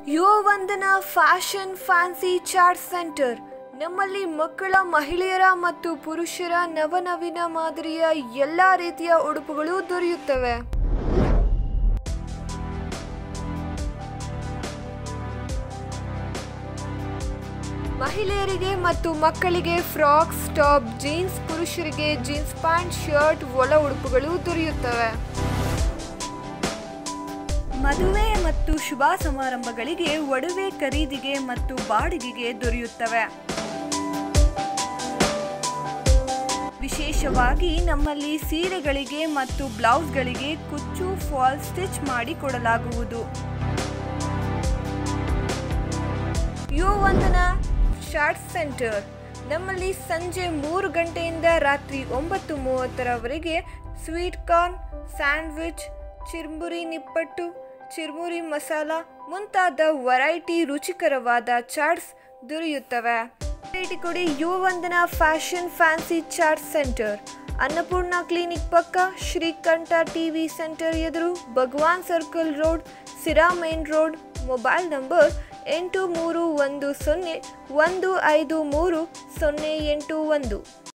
ಯುವ Vandana fashion fancy chaat centre ನಮ್ಮಲ್ಲಿ ಮಕ್ಕಳ ಮಹಿಳೆಯರ ಮತ್ತು ಪುರುಷರ ನವನವೀನ ಮಾದರಿಯ ಎಲ್ಲ ರೀತಿಯ ಉಡುಪುಗಳು ದೊರೆಯುತ್ತವೆ ಮಹಿಳೆಯರಿಗೆ ಮತ್ತು ಮಕ್ಕಳಿಗೆ ಫ್ರಾಕ್ಸ್ ಟಾಪ್ ಜೀನ್ಸ್ ಪುರುಷರಿಗೆ ಜೀನ್ಸ್ ಪ್ಯಾಂಟ್ ಶರ್ಟ್ ಒಳ ಉಡುಪುಗಳು ದೊರೆಯುತ್ತವೆ ಮದುವೆ ಮತ್ತು ಶುಭ ಸಮಾರಂಭಗಳಿಗೆ ಒಡವೆ ಖರೀದಿಗೆ ಮತ್ತು ಬಾಡಿಗೆಗೆ ದೊರೆಯುತ್ತವೆ ವಿಶೇಷವಾಗಿ ನಮ್ಮಲ್ಲಿ ಸೀರೆಗಳಿಗೆ ಮತ್ತು ಬ್ಲೌಸ್ಗಳಿಗೆ ಕುಚ್ಚು ಫಾಲ್ ಸ್ಟಿಚ್ ಮಾಡಿ ಕೊಡಲಾಗುವುದು ಯು ವಂದನಾ ಶಾರ್ಟ್ ಸೆಂಟರ್ ನಮ್ಮಲ್ಲಿ ಸಂಜೆ ಮೂರು ಗಂಟೆಯಿಂದ ರಾತ್ರಿ ಒಂಬತ್ತು ಮೂವತ್ತರವರೆಗೆ ಸ್ವೀಟ್ ಕಾರ್ನ್ ಸ್ಯಾಂಡ್ವಿಚ್ ಚಿರ್ಮುರಿ ನಿಪ್ಪಟ್ಟು ಚಿರ್ಮುರಿ ಮಸಾಲ ಮುಂತಾದ ವೆರೈಟಿ ರುಚಿಕರವಾದ ಚಾಟ್ಸ್ ದೊರೆಯುತ್ತವೆ ಭೇಟಿ ಕೊಡಿ Yuva Vandana fashion fancy chaat centre Annapurna clinic ಪಕ್ಕ ಶ್ರೀಕಂಠ ಟಿವಿ ಸೆಂಟರ್ ಎದುರು Bhagwan circle road Sira main road mobile number ಎಂಟು ಮೂರು ಒಂದು ಸೊನ್ನೆ ಒಂದು ಐದು ಮೂರು ಸೊನ್ನೆ ಎಂಟು ಒಂದು